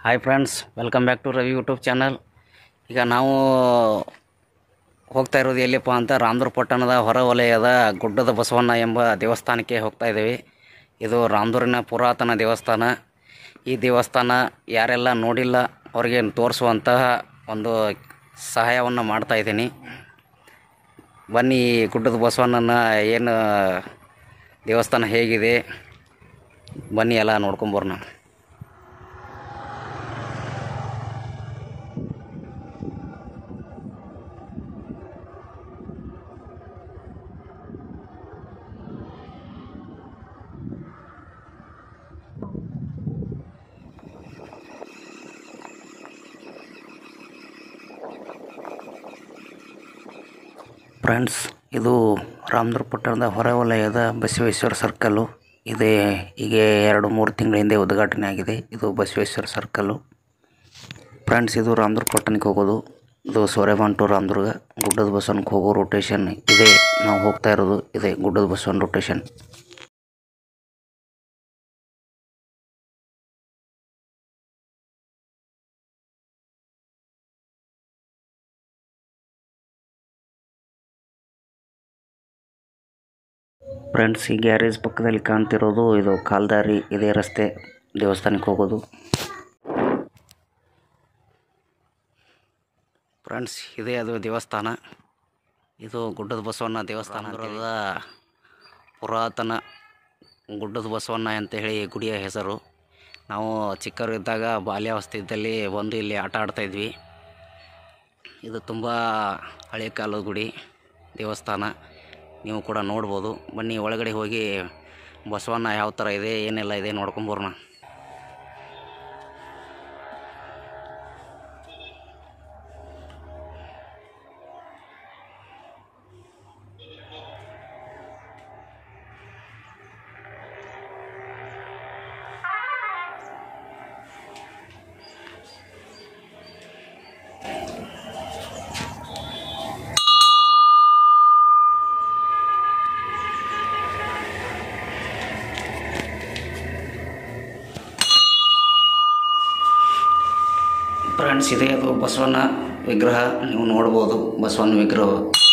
hi friends welcome back to Ravi YouTube channel ಈಗ ನಾವು ಹೋಗ್ತಾ ಇರೋದು ಎಲ್ಲಿಪ್ಪ ಅಂತ ರಾಮದುರ್ ಪಟ್ಟಣದ ಹೊರ ವಲಯದ ಗುಡ್ಡದ ಬಸವಣ್ಣ ಎಂಬ ದೇವಸ್ಥಾನಕ್ಕೆ ಹೋಗ್ತಾ ಇದ್ದೀವಿ ಇದು ರಾಮದುರಿನ ಪುರಾತನ ದೇವಸ್ಥಾನ ಈ ದೇವಸ್ಥಾನ ಯಾರೆಲ್ಲ ನೋಡಿಲ್ಲ ಅವರಿಗೆ ತೋರಿಸುವಂತಹ ಒಂದು ಸಹಾಯವನ್ನು ಮಾಡ್ತಾ ಇದ್ದೀನಿ ಬನ್ನಿ ಈ ಗುಡ್ಡದ ಬಸವಣ್ಣನ ಏನು ದೇವಸ್ಥಾನ ಹೇಗಿದೆ ಬನ್ನಿ ಎಲ್ಲ ನೋಡ್ಕೊಂಬರೋಣ ಫ್ರೆಂಡ್ಸ್ ಇದು ರಾಮದುರ್ ಪಟ್ಟಣದ ಹೊರವಲಯದ ಬಸವೇಶ್ವರ ಸರ್ಕಲ್ಲು ಇದೆ ಈಗ ಎರಡು ಮೂರು ತಿಂಗಳ ಹಿಂದೆ ಉದ್ಘಾಟನೆ ಆಗಿದೆ ಇದು ಬಸವೇಶ್ವರ ಸರ್ಕಲ್ಲು ಫ್ರೆಂಡ್ಸ್ ಇದು ರಾಮದುರ್ ಪಟ್ಟಣಕ್ಕೆ ಹೋಗೋದು ಇದು ಸೋರೆಬಾನ್ ಟು ರಾಮದುರ್ಗ ಗುಡ್ಡದ ಬಸವನಕ್ಕೆ ಹೋಗೋ ರೊಟೇಷನ್ ಇದೆ ನಾವು ಹೋಗ್ತಾ ಇರೋದು ಇದೆ ಗುಡ್ಡದ ಬಸವನ ರೊಟೇಷನ್ ಫ್ರೆಂಡ್ಸ್ ಈ ಗ್ಯಾರೇಜ್ ಪಕ್ಕದಲ್ಲಿ ಕಾಣ್ತಿರೋದು ಇದು ಕಾಲ್ದಾರಿ ಇದೇ ರಸ್ತೆ ದೇವಸ್ಥಾನಕ್ಕೆ ಹೋಗೋದು ಫ್ರೆಂಡ್ಸ್ ಇದೇ ಅದು ದೇವಸ್ಥಾನ ಇದು ಗುಡ್ಡದ ಬಸವಣ್ಣ ದೇವಸ್ಥಾನ ಅಂತೇಳಿ ಪುರಾತನ ಗುಡ್ಡದ ಬಸವಣ್ಣ ಅಂತ ಹೇಳಿ ಗುಡಿಯ ಹೆಸರು ನಾವು ಚಿಕ್ಕವರು ಇದ್ದಾಗ ಬಾಲ್ಯಾವಸ್ಥೆ ಇದ್ದಲ್ಲಿ ಬಂದು ಇಲ್ಲಿ ಆಟ ಆಡ್ತಾಯಿದ್ವಿ ಇದು ತುಂಬ ಹಳೆಯ ಕಾಲದ ಗುಡಿ ದೇವಸ್ಥಾನ ನೀವು ಕೂಡ ನೋಡ್ಬೋದು ಬನ್ನಿ ಒಳಗಡೆ ಹೋಗಿ ಬಸವಣ್ಣ ಯಾವ ಥರ ಇದೆ ಏನೆಲ್ಲ ಇದೆ ನೋಡ್ಕೊಂಬರೋಣ ಫ್ರೆಂಡ್ಸ್ ಇದೆ ಅದು ಬಸವಣ್ಣ ವಿಗ್ರಹ ನೀವು ನೋಡ್ಬೋದು ಬಸವಣ್ಣ ವಿಗ್ರಹ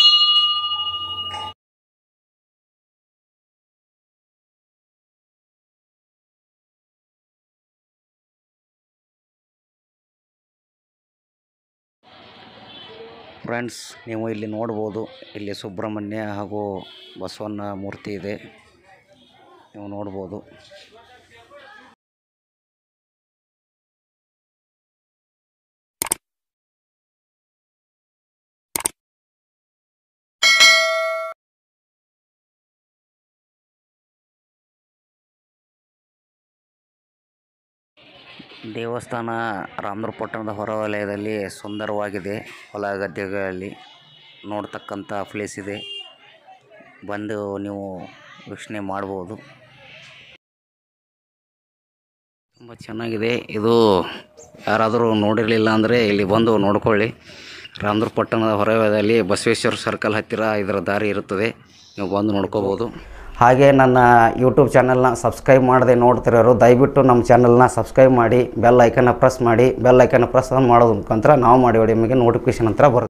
ಫ್ರೆಂಡ್ಸ್ ನೀವು ಇಲ್ಲಿ ನೋಡ್ಬೋದು ಇಲ್ಲಿ ಸುಬ್ರಹ್ಮಣ್ಯ ಹಾಗೂ ಬಸವಣ್ಣ ಮೂರ್ತಿ ಇದೆ ನೀವು ನೋಡ್ಬೋದು ದೇವಸ್ಥಾನ ರಾಮದುರ್ ಪಟ್ಟಣದ ಹೊರವಲಯದಲ್ಲಿ ಸುಂದರವಾಗಿದೆ ಹೊಲ ಗದ್ದೆಗಳಲ್ಲಿ ನೋಡ್ತಕ್ಕಂಥ ಪ್ಲೇಸ್ ಇದೆ ಬಂದು ನೀವು ವೀಕ್ಷಣೆ ಮಾಡ್ಬೋದು ತುಂಬ ಚೆನ್ನಾಗಿದೆ ಇದು ಯಾರಾದರೂ ನೋಡಿರಲಿಲ್ಲ ಅಂದರೆ ಇಲ್ಲಿ ಬಂದು ನೋಡ್ಕೊಳ್ಳಿ ರಾಮದುರ್ ಪಟ್ಟಣದ ಹೊರವಲಯದಲ್ಲಿ ಬಸವೇಶ್ವರ ಸರ್ಕಲ್ ಹತ್ತಿರ ಇದರ ದಾರಿ ಇರುತ್ತದೆ ನೀವು ಬಂದು ನೋಡ್ಕೋಬೋದು ಹಾಗೆ ನನ್ನ ಯೂಟ್ಯೂಬ್ ಚಾನಲ್ನ ಸಬ್ಸ್ಕ್ರೈಬ್ ಮಾಡದೆ ನೋಡ್ತಿರೋರು ದಯವಿಟ್ಟು ನಮ್ಮ ಚಾನಲ್ನ ಸಬ್ಸ್ಕ್ರೈಬ್ ಮಾಡಿ ಬೆಲ್ ಐಕನ್ನ ಪ್ರೆಸ್ ಮಾಡಿ ಬೆಲ್ ಐಕನ್ನ ಪ್ರೆಸ್ ಮಾಡೋದ್ರ ಮುಖಾಂತರ ನಾವು ಮಾಡಿ ನಿಮಗೆ ನೋಟಿಫಿಕೇಶನ್ ಹತ್ರ ಬರುತ್ತೆ